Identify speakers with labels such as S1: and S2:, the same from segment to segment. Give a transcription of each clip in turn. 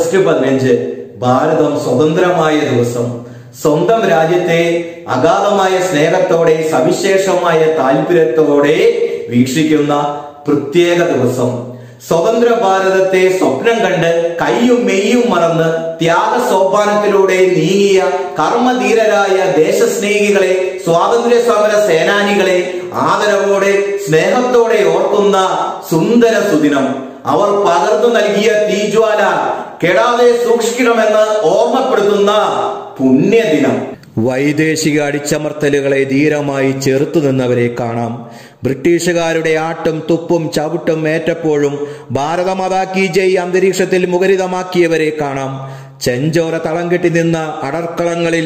S1: August പതിനഞ്ച് ഭാരതം സ്വതന്ത്രമായ ദിവസം സ്വന്തം രാജ്യത്തെ അഗാധമായ സ്നേഹത്തോടെ സവിശേഷമായ താല്പര്യത്തോടെ വീക്ഷിക്കുന്ന പ്രത്യേക ദിവസം സ്വതന്ത്ര ഭാരതത്തെ സ്വപ്നം കണ്ട് കയ്യും മെയ്യും മറന്ന് ത്യാഗ സോപാനത്തിലൂടെ നീങ്ങിയ കർമ്മധീരരായ ദേശസ്നേഹികളെ സ്വാതന്ത്ര്യ സമര സേനാനികളെ ആദരവോടെ സ്നേഹത്തോടെ ഓർക്കുന്ന സുന്ദര സുദിനം അവർ പകർന്നു നൽകിയ തീജ്വാല കെടാതെ സൂക്ഷിക്കണമെന്ന് ഓർമ്മപ്പെടുത്തുന്ന പുണ്യദിനം വൈദേശിക അടിച്ചമർത്തലുകളെ ധീരമായി ചെറുത്തു നിന്നവരെ കാണാം ബ്രിട്ടീഷുകാരുടെ ആട്ടും തുപ്പും ചവിട്ടും ഏറ്റപ്പോഴും ഭാരതമാതാ കി ജയ് അന്തരീക്ഷത്തിൽ മുഖരിതമാക്കിയവരെ കാണാം ചെഞ്ചോര തളം കെട്ടി നിന്ന അടർക്കളങ്ങളിൽ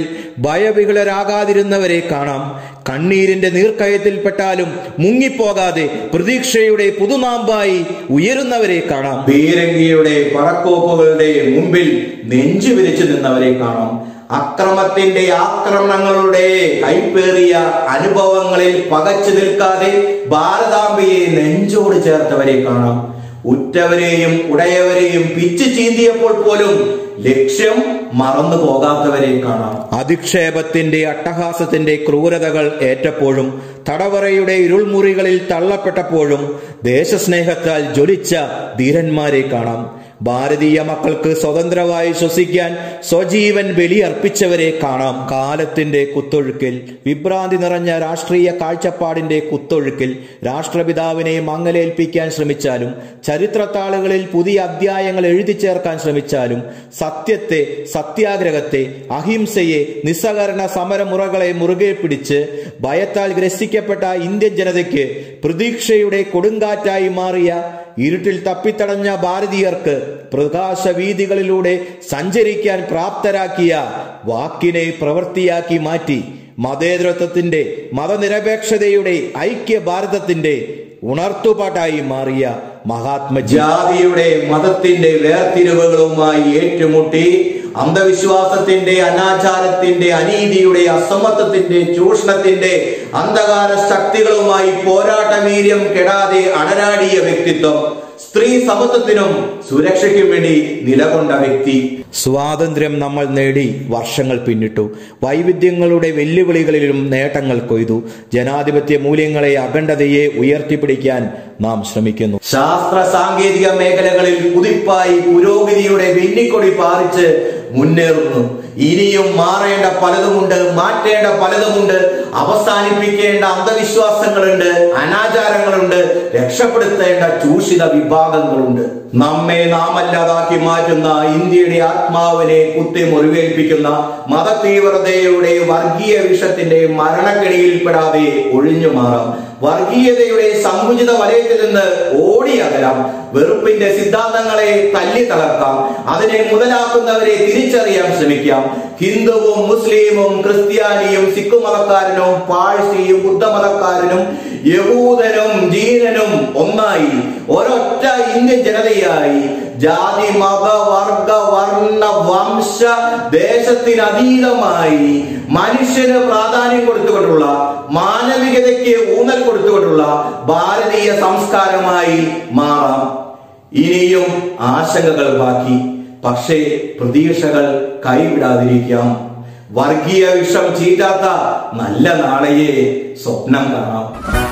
S1: ഭയവിഹുലരാകാതിരുന്നവരെ കാണാം കണ്ണീരിന്റെ നീർക്കയത്തിൽപ്പെട്ടാലും മുങ്ങിപ്പോകാതെ പ്രതീക്ഷയുടെ പുതുനാമ്പായി ഉയരുന്നവരെ കാണാം ബീരങ്കിയുടെ പറക്കോപ്പുകളുടെ മുമ്പിൽ നെഞ്ചു വിരിച്ചു നിന്നവരെ കാണാം അക്രമത്തിന്റെ ആക്രമണങ്ങളുടെ കൈപ്പേറിയ അനുഭവങ്ങളിൽ പകച്ചു നിൽക്കാതെ ഭാരതാംബയെ നെഞ്ചോട് ചേർത്തവരെ കാണാം ഉറ്റവരെയും ഉടയവരെയും പിച്ചു ചീന്തിയപ്പോൾ പോലും ലക്ഷ്യം മറന്നു പോകാത്തവരെ കാണാം അധിക്ഷേപത്തിന്റെ അട്ടഹാസത്തിന്റെ ക്രൂരതകൾ ഏറ്റപ്പോഴും തടവറയുടെ ഇരുൾമുറികളിൽ തള്ളപ്പെട്ടപ്പോഴും ദേശസ്നേഹത്താൽ ജ്വലിച്ച ധീരന്മാരെ കാണാം ഭാരതീയ മക്കൾക്ക് സ്വതന്ത്രമായി ശ്വസിക്കാൻ സ്വജീവൻ ബലിയർപ്പിച്ചവരെ കാണാം കാലത്തിന്റെ കുത്തൊഴുക്കിൽ വിഭ്രാന്തി നിറഞ്ഞ രാഷ്ട്രീയ കാഴ്ചപ്പാടിന്റെ കുത്തൊഴുക്കിൽ രാഷ്ട്രപിതാവിനെ മങ്ങലേൽപ്പിക്കാൻ ശ്രമിച്ചാലും ചരിത്രത്താളുകളിൽ പുതിയ അധ്യായങ്ങൾ എഴുതി ചേർക്കാൻ ശ്രമിച്ചാലും സത്യത്തെ സത്യാഗ്രഹത്തെ അഹിംസയെ നിസ്സഹകരണ സമരമുറകളെ മുറുകെ പിടിച്ച് ഭയത്താൽ ഗ്രസിക്കപ്പെട്ട ഇന്ത്യൻ ജനതയ്ക്ക് പ്രതീക്ഷയുടെ കൊടുങ്കാറ്റായി മാറിയ ഇരുട്ടിൽ തപ്പിത്തടഞ്ഞ ഭാരതീയർക്ക് പ്രകാശവീതികളിലൂടെ സഞ്ചരിക്കാൻ പ്രാപ്തരാക്കിയ വാക്കിനെ പ്രവൃത്തിയാക്കി മാറ്റി മതേതരത്വത്തിന്റെ മതനിരപേക്ഷതയുടെ ഐക്യ ഭാരതത്തിന്റെ ഉണർത്തുപാട്ടായി മാറിയ മഹാത്മ ജാതിയുടെ മതത്തിന്റെ വേർതിരിവുകളുമായി ഏറ്റുമുട്ടി അന്ധവിശ്വാസത്തിന്റെ അനാചാരത്തിന്റെ അനീതിയുടെ അസമത്വത്തിന്റെ ചൂഷണത്തിന്റെ അന്ധകാര ശക്തികളുമായി പോരാട്ട വീര്യം കെടാതെ അണരാടിയ വ്യക്തിത്വം സ്ത്രീ സമത്വത്തിനും സുരക്ഷയ്ക്കും വേണ്ടി നിലകൊണ്ട വ്യക്തി സ്വാതന്ത്ര്യം നമ്മൾ നേടി വർഷങ്ങൾ പിന്നിട്ടു വൈവിധ്യങ്ങളുടെ വെല്ലുവിളികളിലും നേട്ടങ്ങൾ കൊയ്തു ജനാധിപത്യ മൂല്യങ്ങളെ അഖണ്ഡതയെ ഉയർത്തിപ്പിടിക്കാൻ നാം ശ്രമിക്കുന്നു ശാസ്ത്ര സാങ്കേതിക മേഖലകളിൽ കുതിപ്പായി പുരോഗതിയുടെ വെന്നിക്കൊടി പാറിച്ച് മുന്നേറുന്നു ഇനിയും മാറേണ്ട പലതുമുണ്ട് മാറ്റേണ്ട പലതുമുണ്ട് അവസാനിപ്പിക്കേണ്ട അന്ധവിശ്വാസങ്ങളുണ്ട് അനാചാരങ്ങളുണ്ട് രക്ഷപ്പെടുത്തേണ്ട ചൂഷിത വിഭാഗങ്ങളുണ്ട് നമ്മെ നാമല്ലാതാക്കി മാറ്റുന്ന ഇന്ത്യയുടെ ആത്മാവിനെ കുത്തി മുറിവേൽപ്പിക്കുന്ന മതതീവ്രതയുടെ വർഗീയ വിഷത്തിന്റെ മരണക്കെണിയിൽപ്പെടാതെ ഒഴിഞ്ഞു മാറാം വർഗീയതയുടെ സങ്കുചിത വലയത്തിൽ നിന്ന് ഓടി അകലാം വെറുപ്പിന്റെ സിദ്ധാന്തങ്ങളെ തല്ലി തളർക്കാം അതിനെ മുതലാക്കുന്നവരെ തിരിച്ചറിയാൻ ശ്രമിക്കാം ഹിന്ദുവും മുസ്ലിമും ക്രിസ്ത്യാനിയും സിഖ് മതക്കാരനും പാഴ്സിയും ബുദ്ധമതക്കാരനും യഹൂദനും ജീനനും ഒന്നായി ഒരൊറ്റ ഇന്ത്യൻ ജനതയായി ജാതി മത വർഗ വർണ്ണ വംശ ദേശത്തിനതീതമായി മനുഷ്യന് പ്രാധാന്യം കൊടുത്തുകൊണ്ടുള്ള മാനവികതയ്ക്ക് ഊന്നൽ കൊടുത്തുകൊണ്ടുള്ള ഭാരതീയ സംസ്കാരമായി മാറാം ഇനിയും ആശങ്കകൾ ബാക്കി പക്ഷേ പ്രതീക്ഷകൾ കൈവിടാതിരിക്കാം വർഗീയ വിഷം ചീറ്റാത്ത നല്ല നാളെയെ സ്വപ്നം കാണാം